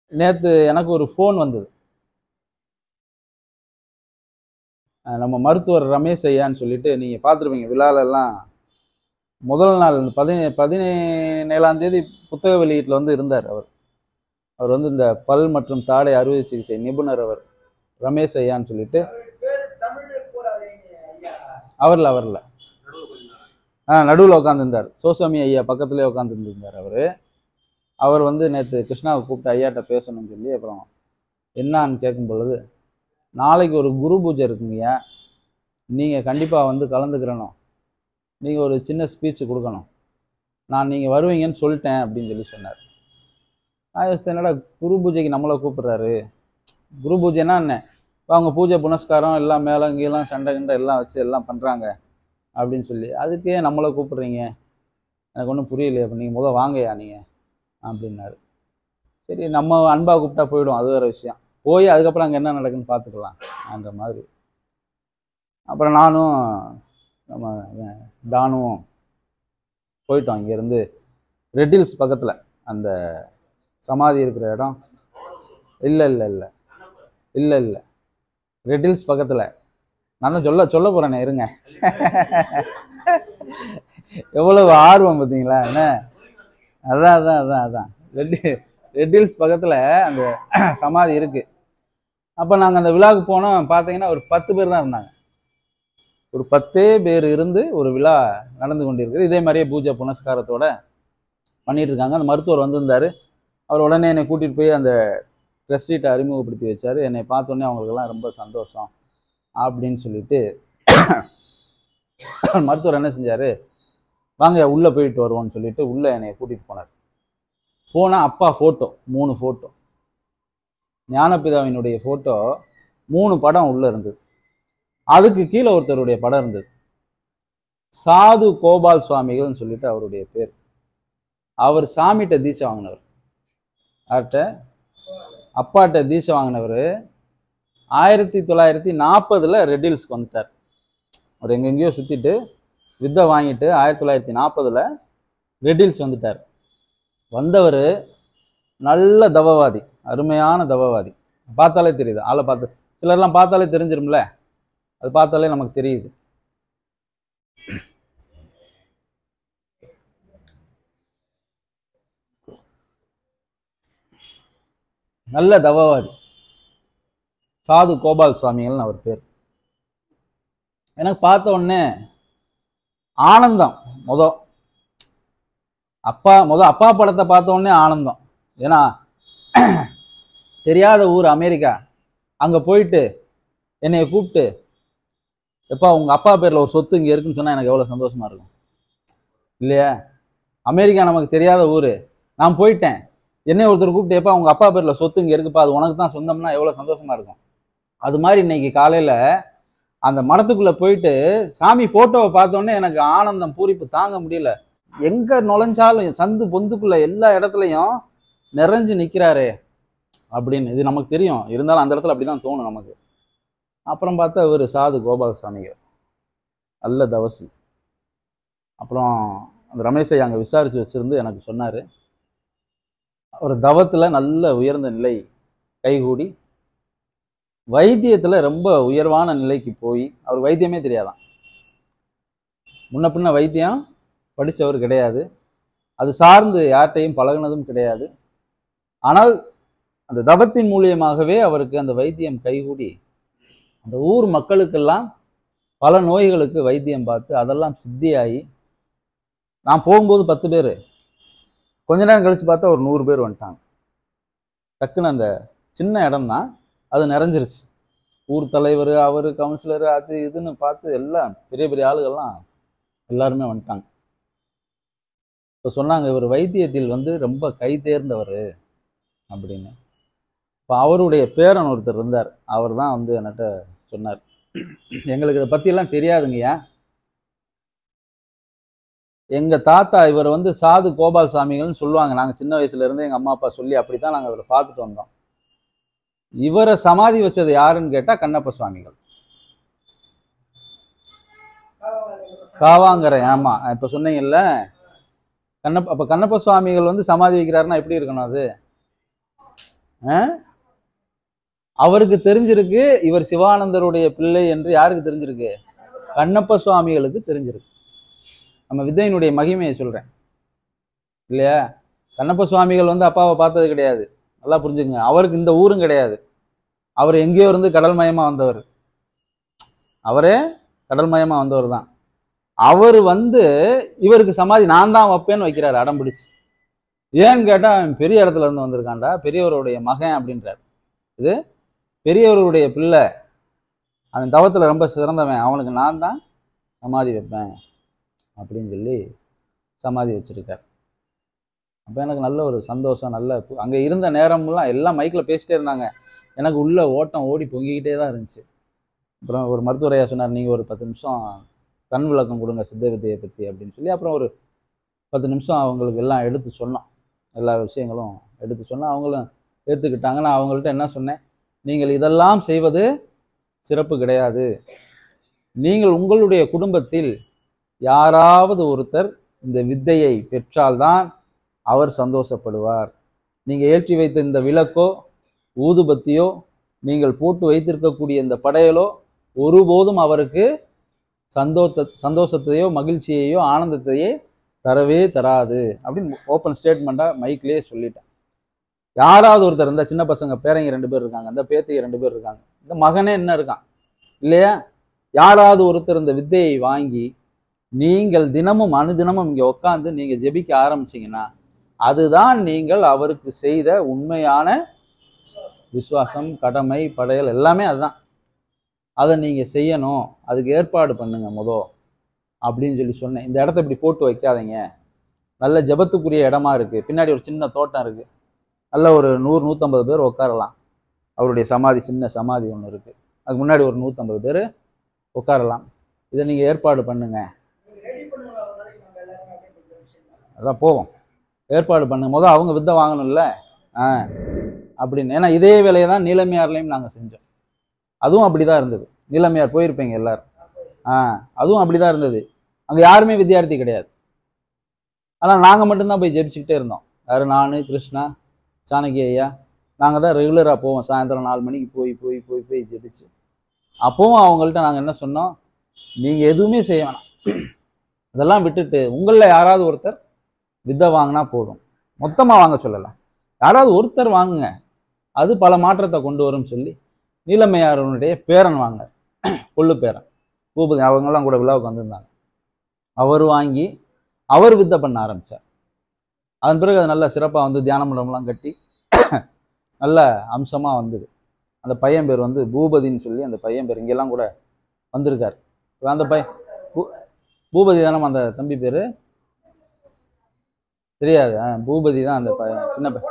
நேற்று எனக்கு ஒரு ஃபோன் வந்தது அஹ் நம்ம மருத்துவர் ரமேஷ் ஐயான்னு சொல்லிட்டு நீங்கள் பார்த்துருப்பீங்க விழாலெல்லாம் முதல் நாள் இந்த பதினே பதினேழாம் தேதி புத்தக வெளியீட்டில் வந்து இருந்தார் அவர் அவர் வந்து இந்த பல் மற்றும் தாடை அறுவை சிகிச்சை நிபுணர் அவர் ரமேஷ் ஐயான்னு சொல்லிட்டு அவரில் அவரில் ஆ நடுவில் உட்காந்துருந்தார் சோசாமி ஐயா பக்கத்துலேயே உட்காந்துருந்தார் அவர் அவர் வந்து நேற்று கிருஷ்ணாவை கூப்பிட்டு ஐயாட்ட பேசணும்னு சொல்லி அப்புறம் என்னான்னு கேட்கும் பொழுது நாளைக்கு ஒரு குரு பூஜை இருக்குங்கய்யா நீங்கள் கண்டிப்பாக வந்து கலந்துக்கிறணும் நீங்கள் ஒரு சின்ன ஸ்பீச் கொடுக்கணும் நான் நீங்கள் வருவீங்கன்னு சொல்லிட்டேன் அப்படின்னு சொல்லி சொன்னார் நான் யோசித்தேன், என்னடா குரு பூஜைக்கு நம்மளை கூப்பிடுறாரு குரு பூஜைனா என்ன இப்போ அவங்க பூஜை புனஸ்காரம் எல்லாம் மேளம் கீழம் சண்டை கிண்டை எல்லாம் வச்சு எல்லாம் பண்ணுறாங்க அப்படின்னு சொல்லி அதுக்கே நம்மளை கூப்பிடுறீங்க எனக்கு ஒன்றும் புரியலையே அப்போ நீங்கள் முதல் வாங்கய்யா நீங்கள் அப்படின்னாரு சரி நம்ம அன்பாக கூப்பிட்டா போயிடும் அது வேறு விஷயம் போய் அதுக்கப்புறம் அங்கே என்ன நடக்குன்னு பார்த்துக்கலாம் அந்த மாதிரி அப்புறம் நானும் நம்ம இவன் டானுவும் போயிட்டோம் இங்கேருந்து ரெட்டில்ஸ் பக்கத்தில் அந்த சமாதி இருக்கிற இடம் இல்லை இல்லை இல்லை இல்லை இல்லை ரெட்டில்ஸ் பக்கத்தில் நான் தான் சொல்ல சொல்ல போகிறேனே இருங்க எவ்வளவு ஆர்வம் பார்த்தீங்களா என்ன அதான் அதான் அதான் அதான் ரெட்டி ரெட்டில்ஸ் பக்கத்தில் அந்த சமாதி இருக்கு அப்போ நாங்கள் அந்த விழாவுக்கு போனோம் பார்த்தீங்கன்னா ஒரு பத்து பேர் தான் இருந்தாங்க ஒரு பத்தே பேர் இருந்து ஒரு விழா நடந்து கொண்டிருக்குது இதே மாதிரியே பூஜை புனஸ்காரத்தோட பண்ணிட்டு இருக்காங்க அந்த மருத்துவர் வந்திருந்தாரு அவர் உடனே என்னை கூட்டிட்டு போய் அந்த ட்ரஸ்டீட்டை அறிமுகப்படுத்தி வச்சாரு என்னை பார்த்தோன்னே அவங்களுக்கெல்லாம் ரொம்ப சந்தோஷம் அப்படின்னு சொல்லிட்டு மருத்துவர் என்ன செஞ்சாரு வாங்க உள்ள போயிட்டு வருவோம்னு சொல்லிட்டு உள்ள என்னை கூட்டிட்டு போனார் போனா அப்பா ஃபோட்டோ மூணு ஃபோட்டோ ஞானபிதாவினுடைய ஃபோட்டோ மூணு படம் உள்ள இருந்தது அதுக்கு கீழே ஒருத்தருடைய படம் இருந்தது சாது கோபால் சுவாமிகள்னு சொல்லிட்டு அவருடைய பேர் அவர் சாமிகிட்ட தீட்சை வாங்கினவர் யார்கிட்ட அப்பாட்ட தீட்சை வாங்கினவர் ஆயிரத்தி தொள்ளாயிரத்தி நாற்பதுல ரெட்டில்ஸ்க்கு வந்துட்டார் அவர் எங்கெங்கேயோ சுத்திட்டு வித்தை வாங்கிட்டு ஆயிரத்தி தொள்ளாயிரத்தி நாற்பதுல ரெட்டில்ஸ் வந்துட்டார் வந்தவர் நல்ல தவவாதி அருமையான தவவாதி பார்த்தாலே தெரியுது ஆளை பார்த்து சிலர்லாம் பார்த்தாலே தெரிஞ்சிரும்ல அது பார்த்தாலே நமக்கு தெரியுது நல்ல தவவாதி சாது கோபால் சுவாமிகள்னு அவர் பேர் எனக்கு பார்த்த உடனே ஆனந்தம் முத அப்பா முத அப்பா படத்தை பார்த்த உடனே ஆனந்தம் ஏன்னா தெரியாத ஊர் அமெரிக்கா அங்க போயிட்டு என்னைய கூப்பிட்டு எப்பா உங்க அப்பா பேர்ல ஒரு சொத்து இங்க இருக்குன்னு சொன்னா எனக்கு எவ்வளவு சந்தோஷமா இருக்கும் இல்லையா அமெரிக்கா நமக்கு தெரியாத ஊரு நான் போயிட்டேன் என்னை ஒருத்தர் கூப்பிட்டு எப்பா உங்க அப்பா பேர்ல சொத்து இங்க இருக்குப்பா அது உனக்கு தான் சொந்தம்னா எவ்வளவு சந்தோஷமா இருக்கும் அது மாதிரி இன்னைக்கு காலையில அந்த மடத்துக்குள்ள போயிட்டு சாமி போட்டோவை பார்த்தோன்னே எனக்கு ஆனந்தம் பூரிப்பு தாங்க முடியல எங்க நுழைஞ்சாலும் சந்து பொந்துக்குள்ள எல்லா இடத்துலையும் நிறைஞ்சு நிக்கிறாரே அப்படின்னு இது நமக்கு தெரியும் இருந்தாலும் அந்த இடத்துல அப்படிதான் தோணும் நமக்கு அப்புறம் பார்த்தா இவர் சாது கோபாலசாமிகள் நல்ல தவசி அப்புறம் அந்த ரமேஷை அங்கே விசாரித்து வச்சிருந்து எனக்கு சொன்னார் அவர் தவத்தில் நல்ல உயர்ந்த நிலை கைகூடி வைத்தியத்தில் ரொம்ப உயர்வான நிலைக்கு போய் அவர் வைத்தியமே தெரியாதான் முன்ன பின்ன வைத்தியம் படித்தவர் கிடையாது அது சார்ந்து யார்கிட்டையும் பழகுனதும் கிடையாது ஆனால் அந்த தவத்தின் மூலியமாகவே அவருக்கு அந்த வைத்தியம் கைகூடி அந்த ஊர் மக்களுக்கெல்லாம் பல நோய்களுக்கு வைத்தியம் பார்த்து அதெல்லாம் சித்தியாகி நான் போகும்போது பத்து பேர் கொஞ்ச நேரம் கழிச்சு பார்த்தா ஒரு நூறு பேர் வந்துட்டாங்க டக்குன்னு அந்த சின்ன இடம் தான் அது நிறைஞ்சிருச்சு ஊர் தலைவர் அவர் கவுன்சிலர் அது இதுன்னு பார்த்து எல்லாம் பெரிய பெரிய ஆளுகள்லாம் எல்லாருமே வந்துட்டாங்க இப்போ சொன்னாங்க இவர் வைத்தியத்தில் வந்து ரொம்ப கை தேர்ந்தவர் அப்படின்னு இப்போ அவருடைய பேரன் ஒருத்தர் இருந்தார் அவர் தான் வந்து என்கிட்ட சொன்னார் எங்களுக்கு இதை பற்றியெல்லாம் தெரியாதுங்கய்யா எங்க தாத்தா இவர் வந்து சாது கோபால் சாமிகள்னு சொல்லுவாங்க நாங்க சின்ன வயசுல இருந்து எங்க அம்மா அப்பா சொல்லி அப்படித்தான் நாங்க இவரை பார்த்துட்டு வந்தோம் இவரை சமாதி வச்சது யாருன்னு கேட்டா கண்ணப்ப சுவாமிகள் காவாங்கரை ஆமா இப்ப சொன்னீங்கல்ல கண்ணப்ப அப்ப கண்ணப்ப சுவாமிகள் வந்து சமாதி வைக்கிறாருன்னா எப்படி இருக்கணும் அது ஆ? அவருக்கு தெரிஞ்சிருக்கு இவர் சிவானந்தருடைய பிள்ளை என்று யாருக்கு தெரிஞ்சிருக்கு கண்ணப்ப சுவாமிகளுக்கு தெரிஞ்சிருக்கு நம்ம வித்தையினுடைய மகிமையை சொல்றேன் இல்லையா கண்ணப்ப சுவாமிகள் வந்து அப்பாவை பார்த்தது கிடையாது நல்லா புரிஞ்சுக்கங்க அவருக்கு இந்த ஊரும் கிடையாது அவர் எங்கேயோ இருந்து கடல் மயமா வந்தவர் அவரே கடல் மயமா வந்தவர் தான் அவர் வந்து இவருக்கு சமாதி நான் தான் வைப்பேன்னு வைக்கிறாரு அடம் பிடிச்சு ஏன்னு கேட்டா அவன் பெரிய இடத்துல இருந்து வந்திருக்கான்டா பெரியவருடைய மகன் அப்படின்றார் இது பெரியவருடைய பிள்ளை அவன் தவத்துல ரொம்ப சிறந்தவன் அவனுக்கு நான் தான் சமாதி வைப்பேன் அப்படின்னு சொல்லி சமாதி வச்சிருக்கார் அப்போ எனக்கு நல்ல ஒரு சந்தோஷம் நல்ல பு- அங்க இருந்த நேரம்லாம் எல்லாம் மைக்ல பேசிட்டே இருந்தாங்க எனக்கு உள்ள ஓட்டம் ஓடி பொங்கிக்கிட்டே தான் இருந்துச்சு அப்புறம் ஒரு மருத்துவரையா சொன்னார் நீங்க ஒரு பத்து நிமிஷம் கண் விளக்கம் கொடுங்க சித்த வித்தையை பத்தி அப்படின்னு சொல்லி அப்புறம் ஒரு பத்து நிமிஷம் அவங்களுக்கு எல்லாம் எடுத்து சொன்னோம் எல்லா விஷயங்களும் எடுத்து சொன்னா அவங்களும் ஏற்றுக்கிட்டாங்க நான் அவங்கள்ட்ட என்ன சொன்னேன் நீங்கள் இதெல்லாம் செய்வது சிறப்பு கிடையாது நீங்கள் உங்களுடைய குடும்பத்தில் யாராவது ஒருத்தர் இந்த வித்தையை பெற்றால்தான் அவர் சந்தோஷப்படுவார் நீங்க ஏற்றி வைத்த இந்த விளக்கோ ஊதுபத்தியோ நீங்கள் போட்டு வைத்திருக்கக்கூடிய இந்த படையலோ ஒருபோதும் அவருக்கு சந்தோஷ சந்தோஷத்தையோ மகிழ்ச்சியையோ ஆனந்தத்தையே தரவே தராது அப்படின்னு ஓப்பன் ஸ்டேட்மெண்ட்டா மைக்லயே சொல்லிட்டேன் யாராவது ஒருத்தர் இந்த சின்ன பசங்க பேரங்க ரெண்டு பேர் இருக்காங்க இந்த பேத்திங்க ரெண்டு பேர் இருக்காங்க இந்த மகனே என்ன இருக்கான் இல்லையா யாராவது ஒருத்தர் இந்த வித்தையை வாங்கி நீங்கள் தினமும் அனுதினமும் இங்க உட்காந்து நீங்க ஜெபிக்க ஆரம்பிச்சீங்கன்னா அதுதான் நீங்கள் அவருக்கு செய்த உண்மையான விசுவாசம் கடமை படையல் எல்லாமே அதுதான் அதை நீங்க செய்யணும் அதுக்கு ஏற்பாடு பண்ணுங்க மொதோ அப்படின்னு சொல்லி சொன்னேன் இந்த இடத்த இப்படி போட்டு வைக்காதீங்க நல்ல ஜெபத்துக்குரிய இடமா இருக்கு பின்னாடி ஒரு சின்ன தோட்டம் இருக்கு நல்ல ஒரு நூறு நூற்றம்பது பேர் உட்காரலாம் அவருடைய சமாதி சின்ன சமாதி ஒன்று இருக்கு அதுக்கு முன்னாடி ஒரு நூற்றம்பது பேர் உட்காரலாம் இதை நீங்க ஏற்பாடு பண்ணுங்க அதான் போவோம் ஏற்பாடு பண்ணுங்க முதல் அவங்க வித்தை வாங்கணும்ல ஆ அப்படின்னு ஏன்னா இதே வேலையை தான் நீலமையார்லையும் நாங்கள் செஞ்சோம் அதுவும் அப்படிதான் இருந்தது நீலமையார் போயிருப்பீங்க எல்லாரும் ஆ அதுவும் அப்படிதான் இருந்தது அங்கே யாருமே வித்தியார்த்தி கிடையாது ஆனால் நாங்கள் மட்டும்தான் போய் ஜெபிச்சுக்கிட்டே இருந்தோம் யாரு நான் கிருஷ்ணா சாணகி ஐயா நாங்கள் தான் ரெகுலராக போவோம் சாயந்தரம் நாலு மணிக்கு போய் போய் போய் போய் ஜெபிச்சு அப்போவும் அவங்கள்ட்ட நாங்கள் என்ன சொன்னோம் நீங்கள் எதுவுமே செய்ய வேணாம் இதெல்லாம் விட்டுட்டு உங்களில் யாராவது ஒருத்தர் வித்தை வாங்கினா போதும் மொத்தமாக வாங்க சொல்லலாம் யாராவது ஒருத்தர் வாங்குங்க அது பல மாற்றத்தை கொண்டு வரும்னு சொல்லி நீலமையாரனுடைய பேரன் வாங்க கொள்ளு பேரன் பூபதி அவங்கெல்லாம் கூட விழாவுக்கு வந்திருந்தாங்க அவர் வாங்கி அவர் வித்தை பண்ண ஆரம்பிச்சார் அதன் பிறகு அது நல்ல சிறப்பாக வந்து தியான மண்டபம்லாம் கட்டி நல்ல அம்சமாக வந்தது அந்த பையன் பேர் வந்து பூபதின்னு சொல்லி அந்த பையன் பேர் இங்கெல்லாம் கூட வந்திருக்கார் இப்ப அந்த பையன் பூ- பூபதி தானே அந்த தம்பி பேர் தெரியாது ஆ, பூபதி தான் அந்த பையன் சின்ன பையன்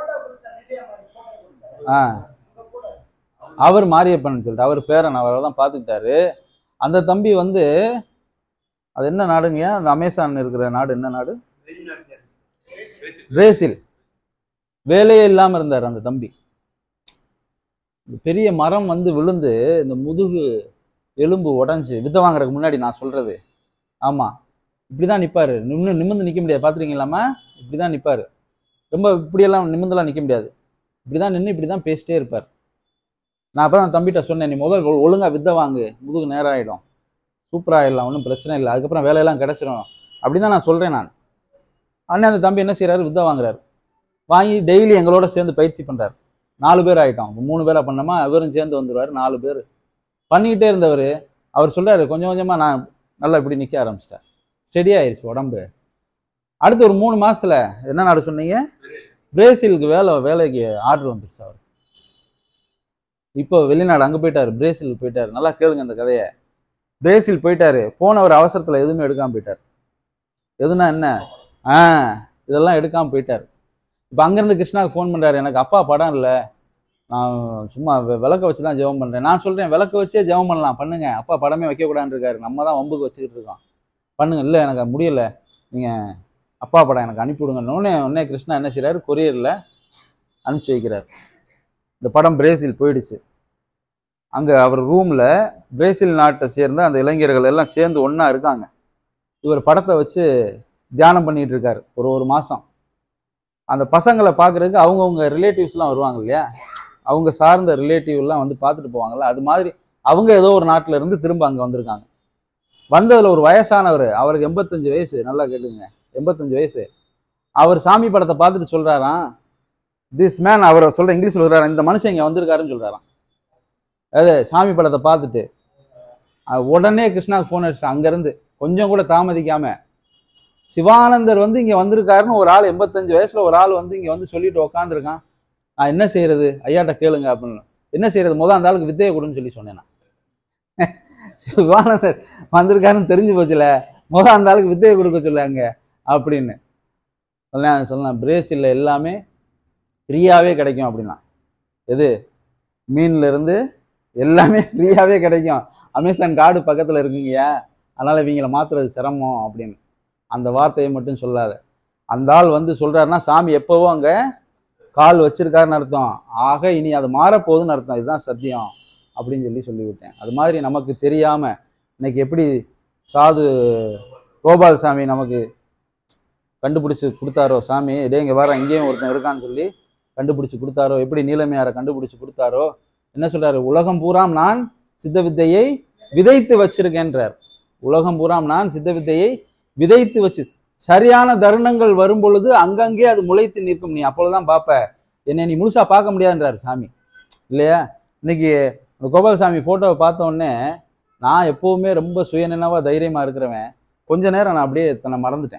ஆ அவர் மாரியப்பன் சொல்லிட்டு அவர் பேரன் அவரை தான் பார்த்துக்கிட்டாரு அந்த தம்பி வந்து அது என்ன நாடுங்க அந்த அமேசான் இருக்கிற நாடு என்ன நாடு பிரேசில் வேலையே இல்லாம இருந்தார் அந்த தம்பி இந்த பெரிய மரம் வந்து விழுந்து இந்த முதுகு எலும்பு உடைஞ்சு வித்தை வாங்குறதுக்கு முன்னாடி நான் சொல்றது ஆமா இப்படிதான் நிப்பாரு நின்னு நிமிர்ந்து நிக்க முடியாது பாத்துருக்கீங்களாமா இப்படிதான் நிப்பாரு ரொம்ப இப்படியெல்லாம் நிமிர்ந்தெல்லாம் நிக்க முடியாது இப்படிதான் நின்று இப்படிதான் பேசிட்டே இருப்பார் நான் அப்பதான் அந்த தம்பிகிட்ட சொன்னேன் நீ முதல் ஒழு- ஒழுங்கா வித்தை வாங்கு முதுகு நேரம் ஆயிடும் சூப்பரா ஆயிடலாம் ஒன்றும் பிரச்சனை இல்லை அதுக்கப்புறம் வேலையெல்லாம் கிடைச்சிரும் அப்படின்னு நான் சொல்றேன் நான் அண்ணன் அந்த தம்பி என்ன செய்றாரு வித்தை வாங்குறாரு வாங்கி டெய்லி எங்களோட சேர்ந்து பயிற்சி பண்றாரு நாலு பேர் ஆயிட்டோம் இப்ப மூணு பேரா பண்ணோமா இவரும் சேர்ந்து வந்துருவாரு நாலு பேர் பண்ணிக்கிட்டே இருந்தவர் அவர் சொல்றாரு கொஞ்சம் கொஞ்சமா நான் நல்லா இப்படி நிக்க ஆரம்பிச்சிட்டேன் ஸ்டெடி ஆயிருச்சு உடம்பு அடுத்து ஒரு மூணு மாசத்துல என்ன நாடு சொன்னீங்க பிரேசிலுக்கு வேலை வேலைக்கு ஆர்டர் வந்துருச்சு அவர் இப்போ வெளிநாடு அங்க போயிட்டாரு பிரேசிலுக்கு போயிட்டாரு நல்லா கேளுங்க அந்த கதையை பிரேசில் போயிட்டாரு போனவர் அவசரத்துல எதுவுமே எடுக்காம போயிட்டார் எதுனா என்ன ஆ இதெல்லாம் எடுக்காம போயிட்டார் இப்போ அங்கேருந்து கிருஷ்ணாவுக்கு ஃபோன் பண்றாரு எனக்கு அப்பா படம் இல்லை நான் சும்மா வெ- விளக்க வச்சு தான் ஜெபம் பண்றேன் நான் சொல்றேன் விளக்க வச்சே ஜெபம் பண்ணலாம் பண்ணுங்க அப்பா படமே வைக்கக்கூடாதுன்னு இருக்காரு நம்ம தான் வம்புக்கு வச்சுக்கிட்டு இருக்கோம் பண்ணுங்க இல்லை எனக்கு முடியல நீங்க அப்பா படம் எனக்கு அனுப்பி விடுங்க உடனே உடனே கிருஷ்ணா என்ன செய்றாரு கொரியரில் அனுப்பிச்சு வைக்கிறார் இந்த படம் பிரேசில் போயிடுச்சு அங்க அவர் ரூம்ல பிரேசில் நாட்டை சேர்ந்த அந்த இளைஞர்கள் எல்லாம் சேர்ந்து ஒண்ணா இருக்காங்க இவர் படத்தை வச்சு தியானம் பண்ணிட்டு இருக்காரு ஒரு ஒரு மாசம் அந்த பசங்களை பார்க்கறதுக்கு அவங்கவுங்க ரிலேட்டிவ்ஸ்லாம் வருவாங்க இல்லையா அவங்க சார்ந்த ரிலேட்டிவ்லாம் வந்து பார்த்துட்டு போவாங்கல்ல அது மாதிரி அவங்க ஏதோ ஒரு நாட்டுல இருந்து திரும்ப அங்கே வந்திருக்காங்க வந்ததுல ஒரு வயசானவர் அவருக்கு எண்பத்தஞ்சு வயசு நல்லா கேட்டுங்க எண்பத்தஞ்சு வயசு அவர் சாமி படத்தை பார்த்துட்டு சொல்றாராம் திஸ் மேன் அவர் சொல்ற இங்கிலீஷ்ல சொல்றாரு இந்த மனுஷன் இங்க வந்திருக்காருன்னு சொல்றாராம் அது சாமி படத்தை பார்த்துட்டு அஹ் உடனே கிருஷ்ணாவுக்கு ஃபோன் அடிச்சிட்டு அங்கேருந்து கொஞ்சம் கூட தாமதிக்காம சிவானந்தர் வந்து இங்க வந்திருக்காருன்னு ஒரு ஆள் எண்பத்தஞ்சு வயசுல ஒரு ஆள் வந்து இங்க வந்து சொல்லிட்டு உக்காந்துருக்கான் நான் என்ன செய்யறது ஐயாட்ட கேளுங்க அப்படின்னு என்ன செய்யறது முத அந்த ஆளுக்கு வித்தையை கொடுன்னு சொல்லி சொன்னேன் நான். சிவானந்தர் வந்திருக்காருன்னு தெரிஞ்சு போச்சுல முத அந்த ஆளுக்கு வித்தையை கொடுக்க சொல்லாங்க அப்படின்னு சொல்லலாம் சொல்லலாம் பிரேசில்ல எல்லாமே ஃப்ரீயாவே கிடைக்கும் அப்படின்னா எது மீன்ல இருந்து எல்லாமே ஃப்ரீயாவே கிடைக்கும் அமேசான் காடு பக்கத்துல இருக்குங்கய்யா அதனால இவங்கள மாத்துறது சிரமம் அப்படின்னு அந்த வார்த்தையை மட்டும் சொல்லாத அந்த ஆள் வந்து சொல்றாருன்னா சாமி எப்பவோ அங்க கால் வச்சிருக்காருன்னு அர்த்தம் ஆக இனி அது மாறப்போகுதுன்னு அர்த்தம் இதுதான் சத்தியம் அப்படின்னு சொல்லி சொல்லிவிட்டேன் அது மாதிரி நமக்கு தெரியாம இன்னைக்கு எப்படி சாது கோபால் சாமி நமக்கு கண்டுபிடிச்சு கொடுத்தாரோ சாமி இதே இங்க வர இங்கேயும் ஒருத்தன் இருக்கான்னு சொல்லி கண்டுபிடிச்சு கொடுத்தாரோ எப்படி நீலமையாரை கண்டுபிடிச்சு கொடுத்தாரோ என்ன சொல்றாரு உலகம் பூராம் நான் சித்த வித்தையை விதைத்து வச்சிருக்கேன்றார் உலகம் பூராம் நான் சித்த வித்தையை விதைத்து வச்சு சரியான தருணங்கள் வரும் பொழுது அங்கங்கே அது முளைத்து நிற்கும் நீ அப்பொழுதுதான் பார்ப்ப என்னை நீ முழுசா பார்க்க முடியாதுன்றாரு சாமி இல்லையா இன்னைக்கு அந்த கோபாலசாமி போட்டோவை பார்த்த உடனே நான் எப்பவுமே ரொம்ப சுயநினைவா தைரியமா இருக்கிறவன் கொஞ்ச நேரம் நான் அப்படியே தன்னை மறந்துட்டேன்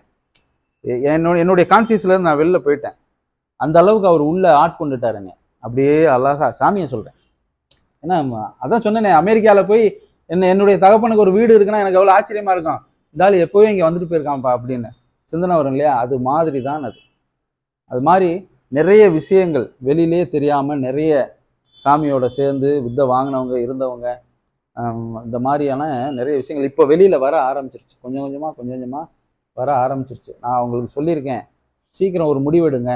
எ- என்னோட என்னுடைய கான்சியஸ்ல இருந்து நான் வெளில போயிட்டேன் அந்த அளவுக்கு அவர் உள்ள ஆட்கொண்டுட்டார் என்னை அப்படியே அழகா சாமியை சொல்றேன் ஏன்னா ம- அதான் சொன்னேனே அமெரிக்கால போய் என்ன என்னுடைய தகப்பனுக்கு ஒரு வீடு இருக்குன்னா எனக்கு எவ்வளவு ஆச்சரியமா இருக்கும் இந்த ஆள் எப்போவே இங்க வந்துட்டு போயிருக்கான்ப்பா அப்படின்னு சிந்தனை வரும் இல்லையா அது மாதிரி தான் அது அது மாதிரி நிறைய விஷயங்கள் வெளியிலே தெரியாம நிறைய சாமியோட சேர்ந்து வித்தை வாங்கினவங்க இருந்தவங்க ஆம், இந்த மாதிரியான நிறைய விஷயங்கள் இப்போ வெளியில வர ஆரம்பிச்சிருச்சு கொஞ்சம் கொஞ்சமா கொஞ்சம் கொஞ்சமா வர ஆரம்பிச்சிருச்சு நான் உங்களுக்கு சொல்லியிருக்கேன் சீக்கிரம் ஒரு முடிவெடுங்க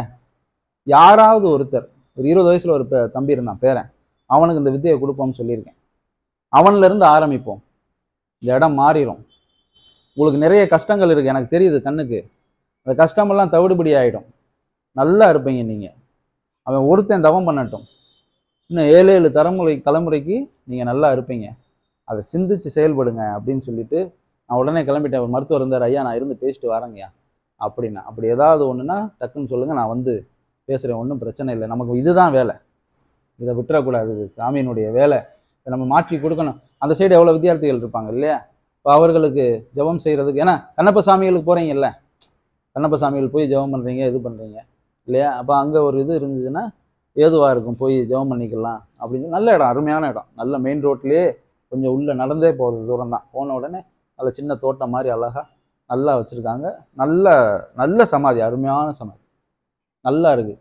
யாராவது ஒருத்தர் ஒரு இருபது வயசுல ஒரு பே- தம்பி இருந்தான் பேரன் அவனுக்கு இந்த வித்தையை கொடுப்போம்னு சொல்லியிருக்கேன் அவன்ல இருந்து ஆரம்பிப்போம் இந்த இடம் மாறிடும் உங்களுக்கு நிறைய கஷ்டங்கள் இருக்கு எனக்கு தெரியுது கண்ணுக்கு அந்த கஷ்டமெல்லாம் தவிடுபடி ஆயிடும் நல்லா இருப்பீங்க நீங்க அவன் ஒருத்தன் தவம் பண்ணட்டும் இன்னும் ஏழு ஏழு தலைமுறை தலைமுறைக்கு நீங்க நல்லா இருப்பீங்க அதை சிந்திச்சு செயல்படுங்க அப்படின்னு சொல்லிட்டு நான் உடனே கிளம்பிட்டேன் ஒரு மருத்துவர் இருந்தார் ஐயா நான் இருந்து பேசிட்டு வரேங்கய்யா அப்படின்னா அப்படி ஏதாவது ஒண்ணுன்னா டக்குன்னு சொல்லுங்க நான் வந்து பேசுறேன் ஒன்றும் பிரச்சனை இல்லை நமக்கு இதுதான் வேலை இதை விட்டுறக்கூடாது இது சாமியினுடைய வேலை இதை நம்ம மாற்றி கொடுக்கணும் அந்த சைடு எவ்வளோ வித்தியார்த்திகள் இருப்பாங்க இல்லையா இப்போ அவர்களுக்கு ஜெபம் செய்யறதுக்கு ஏன்னா கண்ணப்ப சாமிகளுக்கு போறீங்கல்ல கண்ணப்ப சாமிகள் போய் ஜெபம் பண்றீங்க இது பண்றீங்க இல்லையா அப்போ அங்கே ஒரு இது இருந்துச்சுன்னா ஏதுவா இருக்கும் போய் ஜெபம் பண்ணிக்கலாம் அப்படின்னு நல்ல இடம் அருமையான இடம் நல்ல மெயின் ரோட்லயே கொஞ்சம் உள்ள நடந்தே போகிறது தூரம் தான் போன உடனே நல்ல சின்ன தோட்டம் மாதிரி அழகா நல்லா வச்சிருக்காங்க நல்ல நல்ல சமாதி அருமையான சமாதி நல்லா இருக்கு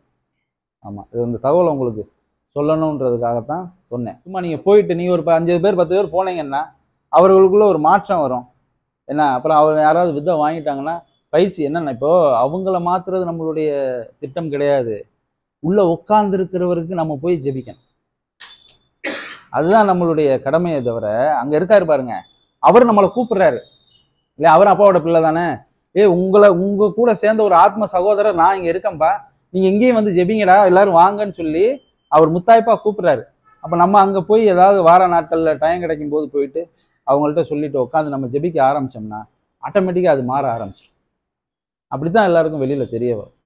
ஆமா இது இந்த தகவல் உங்களுக்கு சொல்லணுன்றதுக்காகத்தான் சொன்னேன் சும்மா நீங்க போயிட்டு நீங்க ஒரு ப- அஞ்சு பேர் பத்து பேர் போனீங்கன்னா அவர்களுக்குள்ள ஒரு மாற்றம் வரும் என்ன அப்புறம் அவங்க யாராவது வித்தை வாங்கிட்டாங்கன்னா பயிற்சி என்னன்னா இப்போ அவங்கள மாத்துறது நம்மளுடைய திட்டம் கிடையாது உள்ள உட்கார்ந்து இருக்கிறவருக்கு நம்ம போய் ஜெபிக்கணும் அதுதான் நம்மளுடைய கடமையை தவிர அங்க இருக்காரு பாருங்க அவர் நம்மளை கூப்பிடுறாரு இல்லையா அவர் அப்பாவோட பிள்ளை தானே ஏ உங்களை உங்க கூட சேர்ந்த ஒரு ஆத்ம சகோதரர் நான் இங்க இருக்கேன்பா நீங்க எங்கேயும் வந்து ஜெபிங்கடா எல்லாரும் வாங்கன்னு சொல்லி அவர் முத்தாய்ப்பா கூப்பிடுறாரு அப்ப நம்ம அங்க போய் ஏதாவது வார நாட்கள்ல டைம் கிடைக்கும் போது போயிட்டு அவங்கள்ட்ட சொல்லிட்டு உட்காந்து நம்ம ஜெபிக்க ஆரம்பிச்சோம்னா ஆட்டோமேட்டிக்கா அது மாற ஆரம்பிச்சிடும் அப்படித்தான் எல்லாருக்கும் வெளியில தெரிய வரும்